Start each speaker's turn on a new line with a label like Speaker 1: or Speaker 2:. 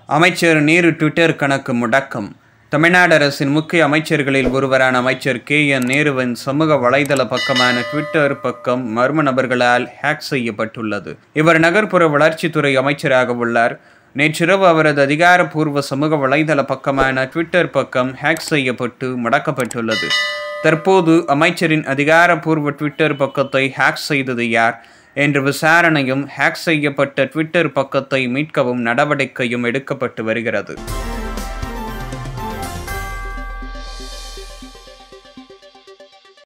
Speaker 1: அமைச்சர் நேரு ட்விட்டர் கணக்கு முடக்கம் தமிழ்நாடு அரசின் முக்கிய அமைச்சர்களில் ஒருவரான அமைச்சர் கே என் நேருவின் சமூக வலைதள பக்கமான ட்விட்டர் பக்கம் மர்ம நபர்களால் ஹேக் செய்யப்பட்டுள்ளது இவர் நகர்ப்புற வளர்ச்சித்துறை அமைச்சராக உள்ளார் நேற்றிரவு அவரது அதிகாரப்பூர்வ சமூக வலைதள பக்கமான ட்விட்டர் பக்கம் ஹேக் செய்யப்பட்டு முடக்கப்பட்டுள்ளது தற்போது அமைச்சரின் அதிகாரப்பூர்வ ட்விட்டர் பக்கத்தை ஹேக் செய்தது யார் என்ற விசாரணையும் ஹேக் செய்யப்பட்ட ட்விட்டர் பக்கத்தை மீட்கவும் நடவடிக்கையும் எடுக்கப்பட்டு வருகிறது